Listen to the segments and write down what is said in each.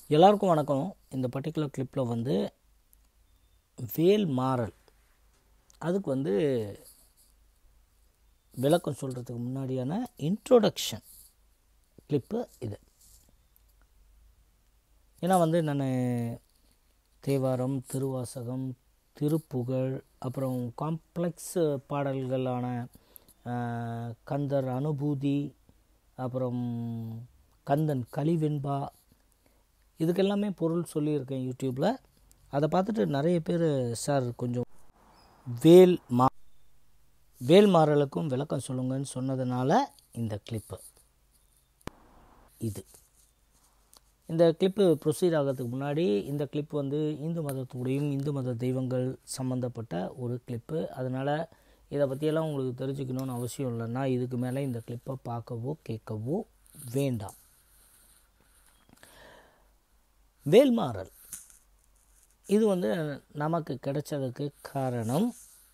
எல்லாருக்கும் வணக்கம் இந்த பர்டிகுலர் கிளிப்பில் வந்து வேல் மாறல் அதுக்கு வந்து விளக்கம் சொல்கிறதுக்கு முன்னாடியான இன்ட்ரோடக்ஷன் கிளிப்பு இது ஏன்னா வந்து நான் தேவாரம் திருவாசகம் திருப்புகழ் அப்புறம் காம்ப்ளெக்ஸ் பாடல்களான ஆஹ், கந்தர் அனுபூதி அப்புறம் கந்தன் கலிவெண்பா இதுக்கெல்லாமே பொருள் சொல்லியிருக்கேன் யூடியூப்பில் அதை பார்த்துட்டு நிறைய பேர் சார் கொஞ்சம் வேல் மா வேல் மாறலுக்கும் விளக்கம் சொல்லுங்கன்னு சொன்னதுனால இந்த கிளிப்பு இது இந்த கிளிப்பு ப்ரொசீட் ஆகிறதுக்கு முன்னாடி இந்த கிளிப் வந்து இந்து மதத்துடையும் இந்து மத தெய்வங்கள் சம்மந்தப்பட்ட ஒரு கிளிப்பு அதனால் இதை பற்றியெல்லாம் உங்களுக்கு தெரிஞ்சுக்கணும்னு அவசியம் இல்லைன்னா இதுக்கு மேலே இந்த கிளிப்பை பார்க்கவோ கேட்கவோ வேண்டாம் வேல்மாறல் இது வந்து நமக்கு கிடைச்சதுக்கு காரணம்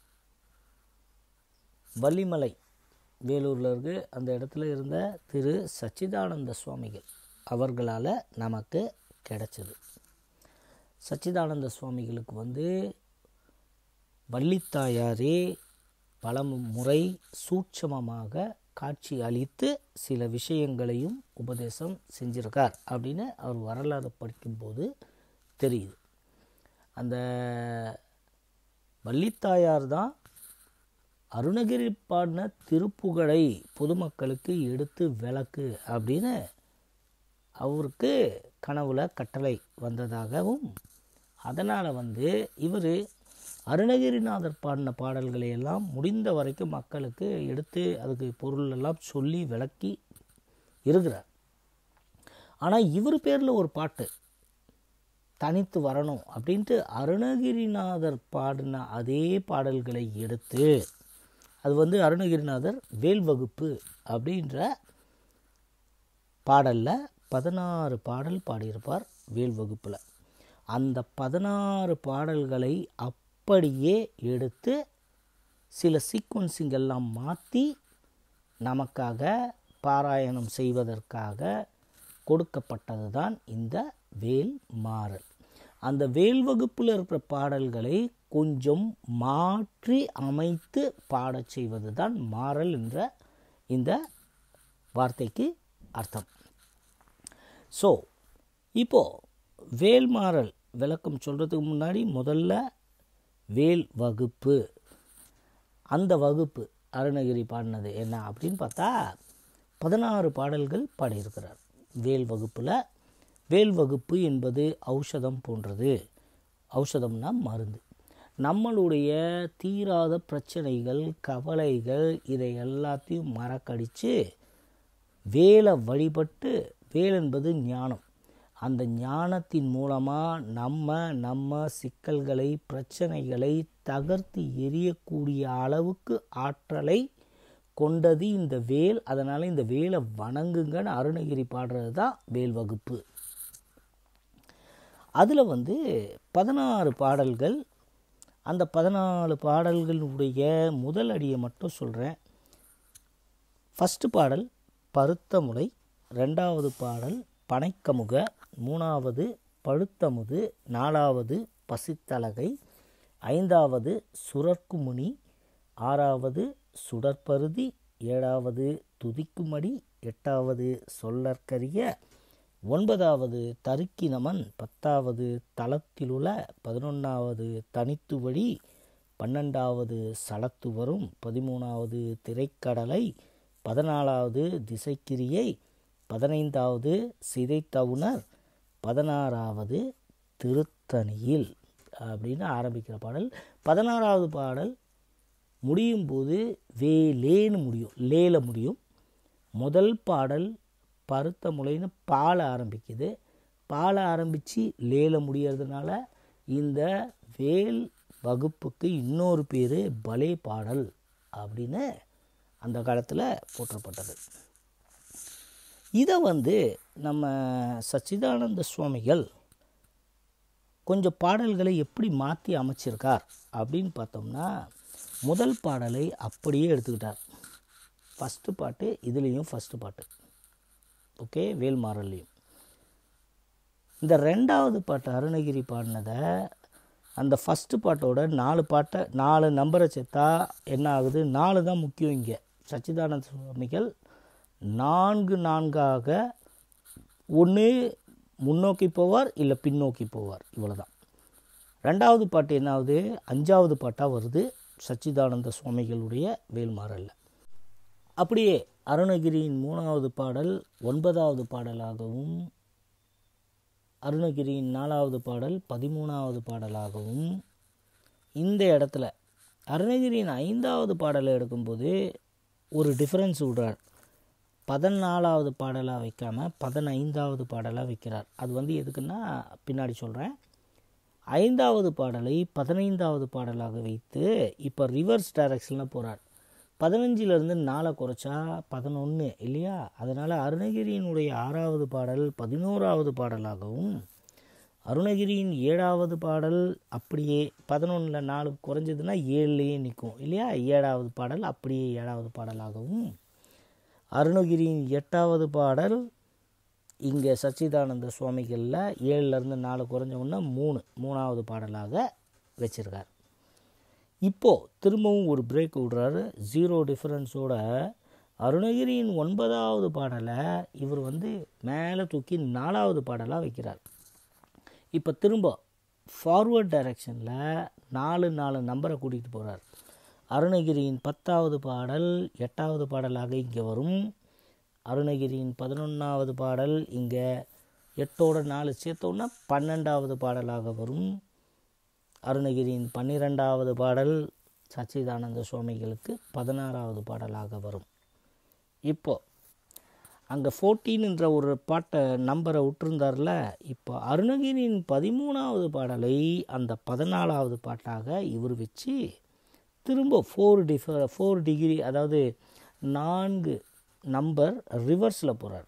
வள்ளிமலை வேலூரில் இருக்கு அந்த இடத்துல இருந்த திரு சச்சிதானந்த சுவாமிகள் அவர்களால் நமக்கு கிடைச்சது சச்சிதானந்த சுவாமிகளுக்கு வந்து வள்ளித்தாயாரே பல முறை சூட்சமமாக காட்சி அளித்து சில விஷயங்களையும் உபதேசம் செஞ்சிருக்கார் அப்படின்னு அவர் வரலாறு படிக்கும்போது தெரியுது அந்த வள்ளித்தாயார் தான் அருணகிரி பாடின திருப்புகழை பொதுமக்களுக்கு எடுத்து விளக்கு அப்படின்னு அவருக்கு கனவுல கட்டளை வந்ததாகவும் அதனால் வந்து இவர் அருணகிரிநாதர் பாடின பாடல்களை எல்லாம் முடிந்த வரைக்கும் மக்களுக்கு எடுத்து அதுக்கு பொருள் எல்லாம் சொல்லி விளக்கி இருக்கிறார் ஆனால் இவர் பேரில் ஒரு பாட்டு தனித்து வரணும் அப்படின்ட்டு அருணகிரிநாதர் பாடின அதே பாடல்களை எடுத்து அது வந்து அருணகிரிநாதர் வேல் வகுப்பு அப்படின்ற பாடலில் பதினாறு பாடல் பாடியிருப்பார் வேல் வகுப்பில் அந்த பதினாறு பாடல்களை அப்படியே எடுத்து சில சீக்வன்சிங் எல்லாம் மாற்றி நமக்காக பாராயணம் செய்வதற்காக கொடுக்கப்பட்டது தான் இந்த வேல் மாறல் அந்த வேல் வகுப்பில் இருக்கிற பாடல்களை கொஞ்சம் மாற்றி அமைத்து பாடச் செய்வது தான் மாறல் என்ற இந்த வார்த்தைக்கு அர்த்தம் ஸோ இப்போது வேல்மாறல் விளக்கம் சொல்கிறதுக்கு முன்னாடி முதல்ல வேல் வகுப்பு அந்த வகுப்பு அருணகிரி பாடினது என்ன அப்படின்னு பார்த்தா பதினாறு பாடல்கள் பாடியிருக்கிறார் வேல் வகுப்பில் வேல் வகுப்பு என்பது ஔஷதம் போன்றது ஔஷதம்னா மருந்து நம்மளுடைய தீராத பிரச்சனைகள் கவலைகள் இதை எல்லாத்தையும் மறக்கடித்து வேலை வழிபட்டு வேல் என்பது ஞானம் அந்த ஞானத்தின் மூலமாக நம்ம நம்ம சிக்கல்களை பிரச்சனைகளை தகர்த்து எரியக்கூடிய அளவுக்கு ஆற்றலை கொண்டது இந்த வேல் அதனால் இந்த வேலை வணங்குங்கன்னு அருணகிரி பாடுறது தான் வேல் வகுப்பு அதில் வந்து பதினாறு பாடல்கள் அந்த பதினாலு பாடல்களுடைய முதல் அடியை மட்டும் சொல்கிறேன் ஃபஸ்ட்டு பாடல் பருத்த முலை ரெண்டாவது பாடல் பனைக்கமுக மூணாவது பழுத்தமுது நாலாவது பசித்தலகை ஐந்தாவது சுரர்க்குமுனி ஆறாவது சுடற்பருதி ஏழாவது துதிக்குமடி எட்டாவது சொல்லற்கரிய ஒன்பதாவது தருக்கினமன் பத்தாவது தளத்திலுள்ள பதினொன்றாவது தனித்து வழி பன்னெண்டாவது சலத்து வரும் பதிமூணாவது திரைக்கடலை பதினாலாவது திசைக்கிரியை பதினைந்தாவது சிதைத்தவுணர் பதினாறாவது திருத்தணியில் அப்படின்னு ஆரம்பிக்கிற பாடல் பதினாறாவது பாடல் முடியும் போது வேலேன்னு முடியும் லேல முடியும் முதல் பாடல் பருத்த முளைன்னு பால ஆரம்பிக்குது பால ஆரம்பித்து லேல முடியறதுனால இந்த வேல் வகுப்புக்கு இன்னொரு பேர் பலே பாடல் அப்படின்னு அந்த காலத்தில் போற்றப்பட்டது இதை வந்து நம்ம சச்சிதானந்த சுவாமிகள் கொஞ்சம் பாடல்களை எப்படி மாற்றி அமைச்சிருக்கார் அப்படின்னு பார்த்தோம்னா முதல் பாடலை அப்படியே எடுத்துக்கிட்டார் ஃபஸ்ட்டு பாட்டு இதுலேயும் ஃபஸ்ட்டு பாட்டு ஓகே வேல்மாறல்லையும் இந்த ரெண்டாவது பாட்டு அருணகிரி பாடினதை அந்த ஃபஸ்ட்டு பாட்டோட நாலு பாட்டை நாலு நம்பரை சேர்த்தா என்ன ஆகுது நாலு தான் முக்கியம் இங்கே சச்சிதானந்த சுவாமிகள் நான்கு நான்காக ஒன்று முன்னோக்கி போவார் இல்லை பின்னோக்கி போவார் இவ்வளோதான் ரெண்டாவது பாட்டு என்ன ஆகுது அஞ்சாவது பாட்டாக வருது சச்சிதானந்த சுவாமிகளுடைய வேல்மாறல்ல அப்படியே அருணகிரியின் மூணாவது பாடல் ஒன்பதாவது பாடலாகவும் அருணகிரியின் நாலாவது பாடல் பதிமூணாவது பாடலாகவும் இந்த இடத்துல அருணகிரியின் ஐந்தாவது பாடலை எடுக்கும்போது ஒரு டிஃப்ரென்ஸ் விடுறார் பதினாலாவது பாடலாக வைக்காமல் பதினைந்தாவது பாடலாக வைக்கிறார் அது வந்து எதுக்குன்னா பின்னாடி சொல்கிறேன் ஐந்தாவது பாடலை பதினைந்தாவது பாடலாக வைத்து இப்போ ரிவர்ஸ் டைரக்ஷனில் போகிறார் பதினஞ்சிலிருந்து நாலை குறைச்சா பதினொன்று இல்லையா அதனால் அருணகிரியினுடைய ஆறாவது பாடல் பதினோராவது பாடலாகவும் அருணகிரியின் ஏழாவது பாடல் அப்படியே பதினொன்றில் நாலு குறைஞ்சதுன்னா ஏழுலேயே நிற்கும் இல்லையா ஏழாவது பாடல் அப்படியே ஏழாவது பாடலாகவும் அருணகிரியின் எட்டாவது பாடல் இங்கே சச்சிதானந்த சுவாமிகளில் ஏழுலேருந்து நாலு குறைஞ்ச உடனே மூணு மூணாவது பாடலாக வச்சுருக்கார் இப்போது திரும்பவும் ஒரு பிரேக் விடுறாரு ஜீரோ டிஃப்ரென்ஸோட அருணகிரியின் ஒன்பதாவது பாடலை இவர் வந்து மேலே தூக்கி நாலாவது பாடலாக வைக்கிறார் இப்போ திரும்ப ஃபார்வர்ட் டைரக்ஷனில் நாலு நாலு நம்பரை கூட்டிகிட்டு போகிறார் அருணகிரியின் பத்தாவது பாடல் எட்டாவது பாடலாக இங்கே வரும் அருணகிரியின் பதினொன்றாவது பாடல் இங்கே எட்டோட நாலு சேர்த்தோன்னா பன்னெண்டாவது பாடலாக வரும் அருணகிரியின் பன்னிரெண்டாவது பாடல் சச்சிதானந்த சுவாமிகளுக்கு பதினாறாவது பாடலாக வரும் இப்போ அங்கே ஃபோர்டீன்ன்ற ஒரு பாட்டை நம்பரை விட்டுருந்தார்ல இப்போ அருணகிரியின் பதிமூணாவது பாடலை அந்த பதினாலாவது பாட்டாக இவர் வச்சு திரும்ப ஃபோர் டிஃப ஃபோர் டிகிரி அதாவது நான்கு நம்பர் ரிவர்ஸில் போகிறார்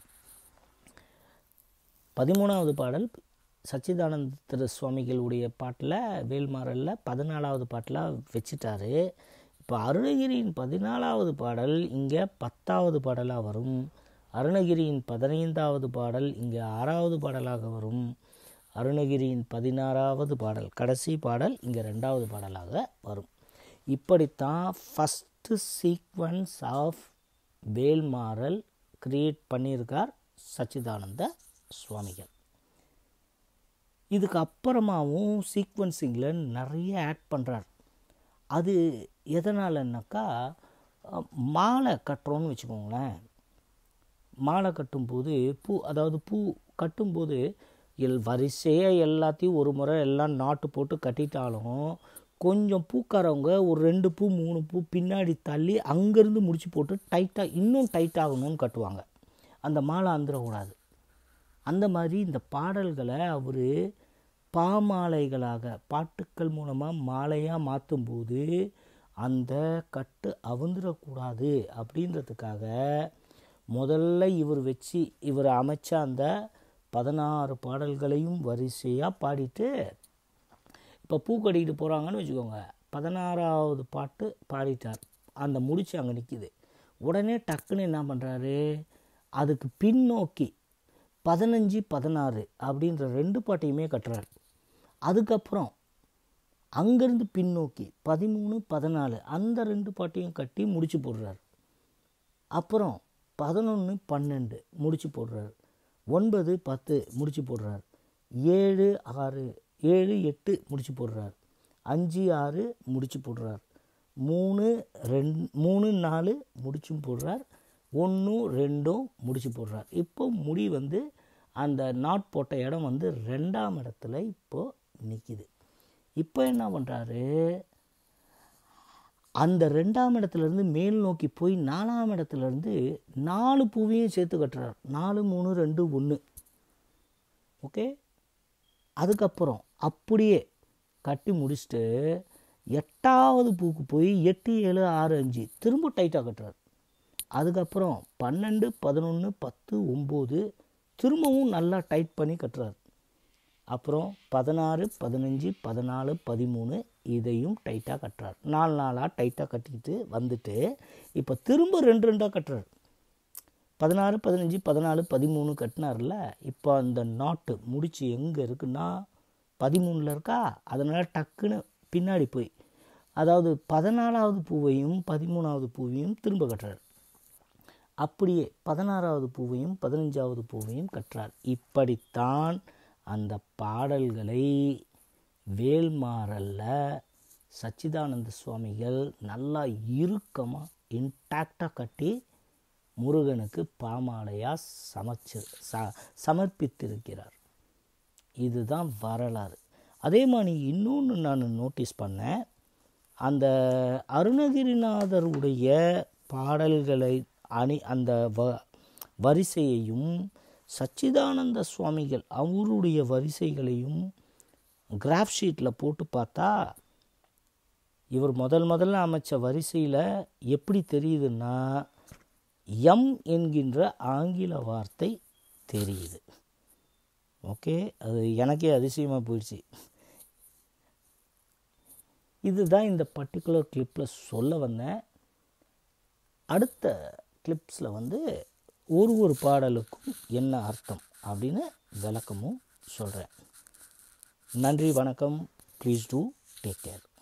பதிமூணாவது பாடல் சச்சிதானந்த திரு சுவாமிகளுடைய பாட்டில் வேல்மாறலில் பதினாலாவது பாட்டில் வச்சுட்டாரு இப்போ அருணகிரியின் பதினாலாவது பாடல் இங்கே பத்தாவது பாடலாக வரும் அருணகிரியின் பதினைந்தாவது பாடல் இங்கே ஆறாவது பாடலாக வரும் அருணகிரியின் பதினாறாவது பாடல் கடைசி பாடல் இங்கே ரெண்டாவது பாடலாக வரும் இப்படித்தான் first sequence of Velmaral create பண்ணியிருக்கார் சச்சிதானந்த சுவாமிகள் இதுக்கு அப்புறமாவும் சீக்வன்சிங்கில் நிறைய ஆட் பண்ணுறார் அது எதனாலன்னாக்கா மாலை கட்டுறோன்னு வச்சுக்கோங்களேன் மாலை கட்டும்போது பூ அதாவது பூ கட்டும்போது எல் வரிசையாக எல்லாத்தையும் ஒரு முறை எல்லாம் நாட்டு போட்டு கட்டிட்டாலும் கொஞ்சம் பூக்காரவங்க ஒரு ரெண்டு பூ மூணு பூ பின்னாடி தள்ளி அங்கேருந்து முடிச்சு போட்டு டைட்டாக இன்னும் டைட் ஆகணும்னு கட்டுவாங்க அந்த மாலை அந்துடக்கூடாது அந்த மாதிரி இந்த பாடல்களை அவர் பாமாலைகளாக பாட்டுக்கள் மூலமாக மாலையாக மாற்றும்போது அந்த கட்டு அவுந்துடக்கூடாது அப்படின்றதுக்காக முதல்ல இவர் வச்சு இவர் அமைச்ச அந்த பதினாறு பாடல்களையும் வரிசையாக பாடிட்டு இப்போ பூ கட்டிக்கிட்டு போகிறாங்கன்னு வச்சுக்கோங்க பதினாறாவது பாட்டு பாடிட்டார் அந்த முடிச்சு அங்கே நிற்கிது உடனே டக்குன்னு என்ன பண்ணுறாரு அதுக்கு பின்னோக்கி பதினஞ்சு பதினாறு அப்படின்ற ரெண்டு பாட்டையுமே கட்டுறாரு அதுக்கப்புறம் அங்கேருந்து பின்னோக்கி பதிமூணு பதினாலு அந்த ரெண்டு பாட்டையும் கட்டி முடிச்சு போடுறார் அப்புறம் பதினொன்று பன்னெண்டு முடிச்சு போடுறார் ஒன்பது பத்து முடிச்சு போடுறார் ஏழு ஆறு ஏழு எட்டு முடிச்சு போடுறார் அஞ்சு ஆறு முடிச்சு போடுறார் மூணு ரெண் மூணு நாலு முடிச்சும் போடுறார் ஒன்றும் ரெண்டும் முடிச்சு போடுறார் இப்போ முடி வந்து அந்த நாட் போட்ட இடம் வந்து ரெண்டாம் இடத்துல இப்போது நிற்கிது இப்போ என்ன பண்ணுறாரு அந்த ரெண்டாம் இடத்துலேருந்து மேல் நோக்கி போய் நாலாம் இடத்துலேருந்து நாலு பூவையும் சேர்த்து கட்டுறார் நாலு மூணு ரெண்டு ஒன்று ஓகே அதுக்கப்புறம் அப்படியே கட்டி முடிச்சுட்டு எட்டாவது பூக்கு போய் எட்டு ஏழு ஆறு அஞ்சு திரும்ப டைட்டாக கட்டுறார் அதுக்கப்புறம் பன்னெண்டு பதினொன்று பத்து ஒம்பது திரும்பவும் நல்லா டைட் பண்ணி கட்டுறார் அப்புறம் பதினாறு பதினஞ்சு பதினாலு பதிமூணு இதையும் டைட்டாக கட்டுறார் நாலு நாளாக டைட்டாக கட்டிக்கிட்டு வந்துட்டு இப்போ திரும்ப ரெண்டு ரெண்டாக கட்டுறார் பதினாறு பதினஞ்சு பதினாலு பதிமூணு கட்டினார்ல இப்போ அந்த நாட்டு முடிச்சு எங்கே இருக்குன்னா பதிமூணில் இருக்கா அதனால் டக்குன்னு பின்னாடி போய் அதாவது பதினாலாவது பூவையும் பதிமூணாவது பூவையும் திரும்ப கட்டுறார் அப்படியே பதினாறாவது பூவையும் பதினஞ்சாவது பூவையும் கற்றார் இப்படித்தான் அந்த பாடல்களை வேல்மாறல்ல சச்சிதானந்த சுவாமிகள் நல்லா இறுக்கமாக இன்டாக்டாக கட்டி முருகனுக்கு பாமாலையாக சமைச்சு ச சமர்ப்பித்திருக்கிறார் இதுதான் வரலாறு அதே மாதிரி இன்னொன்று நான் நோட்டீஸ் பண்ணேன் அந்த அருணகிரிநாதருடைய பாடல்களை அணி அந்த வ வரிசையையும் சச்சிதானந்த சுவாமிகள் அவருடைய வரிசைகளையும் கிராஃப் ஷீட்டில் போட்டு பார்த்தா இவர் முதல் முதல்ல அமைச்ச வரிசையில் எப்படி தெரியுதுன்னா எம் என்கின்ற ஆங்கில வார்த்தை தெரியுது ஓகே அது எனக்கே அதிசயமாக போயிடுச்சு இதுதான் இந்த பர்டிகுலர் கிளிப்பில் சொல்ல வந்தேன் அடுத்த கிளிப்ஸில் வந்து ஒரு ஒரு பாடலுக்கும் என்ன அர்த்தம் அப்படின்னு விளக்கமும் சொல்கிறேன் நன்றி வணக்கம் ப்ளீஸ் டூ டேக் கேர்